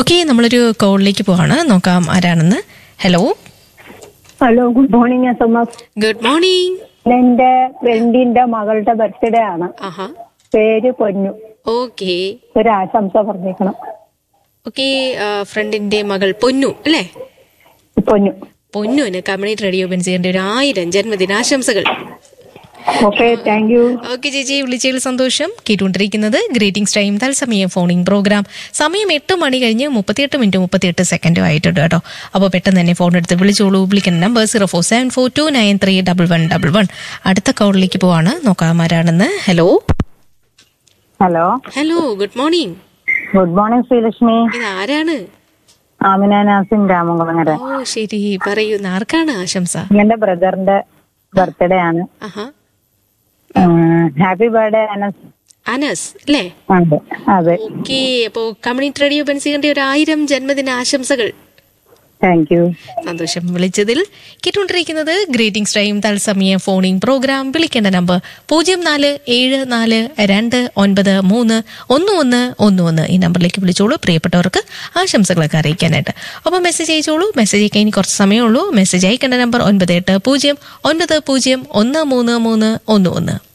okay നമ്മളൊരു കോളിലേക്ക് പോവാണ് നോക്കാം ആരാണെന്ന് hello hello good morning S M S good morning എന്റെ ഫ്രണ്ടിന്റെ മകളുടെ ബർത്ത്ഡേ ആണ് ആഹാ പേര് പൊന്നു ഓക്കെ ഒരു ആശംസ പറഞ്ഞേക്കണം ഓക്കെ ഫ്രണ്ടിന്റെ മകൾ പൊന്നു അല്ലേ പൊന്നു പൊന്നുവിന് കമ്മ്യൂണിറ്റി റേഡിയോ ബെൻസിന്റെ ഒരു ആയിരം ജന്മദിനാശംസകൾ ഓക്കെ താങ്ക് യു ഓക്കെ ചേച്ചി വിളിച്ചതിൽ സന്തോഷം കേട്ടുകൊണ്ടിരിക്കുന്നത് ഗ്രീറ്റിംഗ്സ് ടൈം തത്സമയം ഫോണിംഗ് പ്രോഗ്രാം സമയം എട്ട് മണി കഴിഞ്ഞ് മുപ്പത്തിയെട്ട് മിനിറ്റ് മുപ്പത്തിയെട്ട് സെക്കൻഡും ആയിട്ടുണ്ട് കേട്ടോ അപ്പോൾ പെട്ടെന്ന് തന്നെ ഫോൺ എടുത്ത് വിളിച്ചോളൂ വിളിക്കുന്ന number zero four seven four two nine three double one double one അടുത്ത കോളിലേക്ക് പോവാണ് നോക്കാം ആരാണെന്ന് hello hello hello good morning good morning Sreelakshmi ഇത് ആരാണ് ആമിന നാസിൻ രാമകുളങ്ങര ഓ ശരി പറയൂ ഇന്ന് ആർക്കാണ് ആശംസ എന്റെ ബ്രദറിന്റെ ബർത്ത്ഡേ ആണ് ആഹാ ഹാപ്പി ബർത്ത്ഡേ അനസ് അനസ് അല്ലേ അതെ അതെ ഓക്കെ അപ്പോ കമ്മ്യൂണിറ്റി റേഡിയോ ബെൻസിന്റെ ഒരു ആയിരം ജന്മദിന ആശംസകൾ താങ്ക് യു സന്തോഷം വിളിച്ചതിൽ കേട്ടുകൊണ്ടിരിക്കുന്നത് ഗ്രീറ്റിംഗ്സ് ടൈം തത്സമയ ഫോണിംഗ് പ്രോഗ്രാം വിളിക്കേണ്ട നമ്പർ പൂജ്യം നാല് ഏഴ് നാല് രണ്ട് ഒൻപത് മൂന്ന് ഒന്ന് ഒന്ന് ഒന്ന് ഒന്ന് ഈ നമ്പറിലേക്ക് വിളിച്ചോളൂ പ്രിയപ്പെട്ടവർക്ക് ആശംസകളൊക്കെ അറിയിക്കാനായിട്ട് അപ്പോൾ മെസ്സേജ് അയച്ചോളൂ മെസ്സേജ് അയക്കാൻ ഇനി കുറച്ച് സമയമുള്ളൂ മെസ്സേജ് അയക്കേണ്ട നമ്പർ ഒൻപത് എട്ട് പൂജ്യം ഒൻപത് പൂജ്യം ഒന്ന് മൂന്ന് മൂന്ന് ഒന്ന് ഒന്ന്